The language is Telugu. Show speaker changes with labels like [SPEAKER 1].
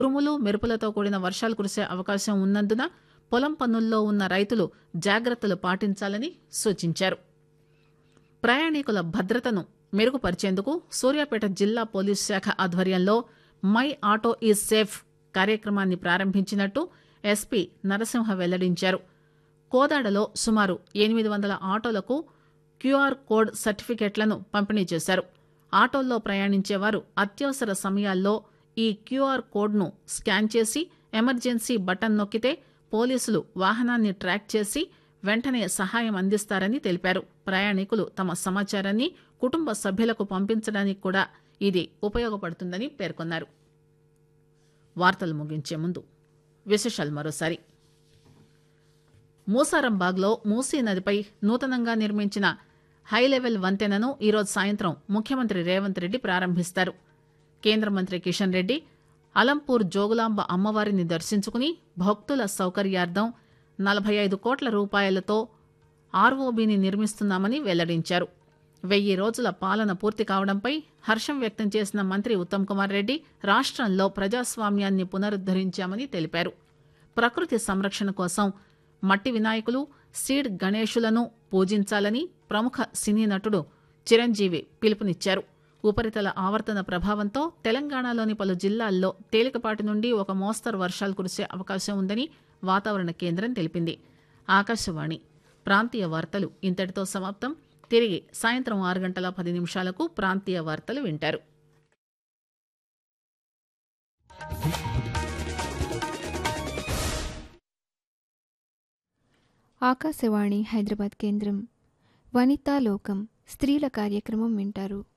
[SPEAKER 1] ఉరుములు మెరుపులతో కూడిన వర్షాలు కురిసే అవకాశం ఉన్నందున పొలం పనుల్లో ఉన్న రైతులు జాగ్రత్తలు పాటించాలని సూచించారు ప్రయాణికుల భద్రతను మెరుగుపరిచేందుకు సూర్యాపేట జిల్లా పోలీస్ శాఖ ఆధ్వర్యంలో మై ఆటో ఈజ్ సేఫ్ కార్యక్రమాన్ని ప్రారంభించినట్టు ఎస్పీ నరసింహ వెల్లడించారు కోదాడలో సుమారు ఎనిమిది వందల ఆటోలకు క్యూఆర్ కోడ్ సర్టిఫికెట్లను పంపిణీ చేశారు ఆటోల్లో ప్రయాణించేవారు అత్యవసర సమయాల్లో ఈ క్యూఆర్ కోడ్ను స్కాన్ చేసి ఎమర్జెన్సీ బటన్ నొక్కితే పోలీసులు వాహనాన్ని ట్రాక్ చేసి వెంటనే సహాయం అందిస్తారని తెలిపారు ప్రయాణికులు తమ సమాచారాన్ని కుటుంబ సభ్యులకు పంపించడానికి కూడా ఇది ఉపయోగపడుతుందని పేర్కొన్నారు వార్తలు ముగించే ముందు విశేషాలు మరోసారి మూసారంబాగ్లో మూసీ నదిపై నూతనంగా నిర్మించిన హైలెవెల్ వంతెనను ఈరోజు సాయంత్రం ముఖ్యమంత్రి రేవంత్ రెడ్డి ప్రారంభిస్తారు కేంద్ర మంత్రి కిషన్ రెడ్డి అలంపూర్ జోగులాంబ అమ్మవారిని దర్శించుకుని భక్తుల సౌకర్యార్థం నలభై ఐదు కోట్ల రూపాయలతో ఆర్ఓబీని నిర్మిస్తున్నామని వెల్లడించారు వెయ్యి రోజుల పాలన పూర్తి కావడంపై హర్షం వ్యక్తం చేసిన మంత్రి ఉత్తమ్ కుమార్ రెడ్డి రాష్ట్రంలో ప్రజాస్వామ్యాన్ని పునరుద్దరించామని తెలిపారు ప్రకృతి సంరక్షణ కోసం మట్టి వినాయకులు సీడ్ గణేషులను పూజించాలని ప్రముఖ సినీ నటుడు చిరంజీవి పిలుపునిచ్చారు ఉపరితల ఆవర్తన ప్రభావంతో తెలంగాణలోని పలు జిల్లాల్లో తేలికపాటి నుండి ఒక మోస్తరు వర్షాలు కురిసే అవకాశం ఉందని వాతావరణ కేంద్రం తెలిపింది ఆకాశవాణి ప్రాంతీయ వార్తలు ఇంతటితో సమాప్తం తిరిగి సాయంత్రం ఆరు గంటల పది నిమిషాలకు ప్రాంతీయ వార్తలు వింటారు
[SPEAKER 2] ఆకాశవాణి హైదరాబాద్ కేంద్రం వనితా లోకం స్త్రీల కార్యక్రమం వింటారు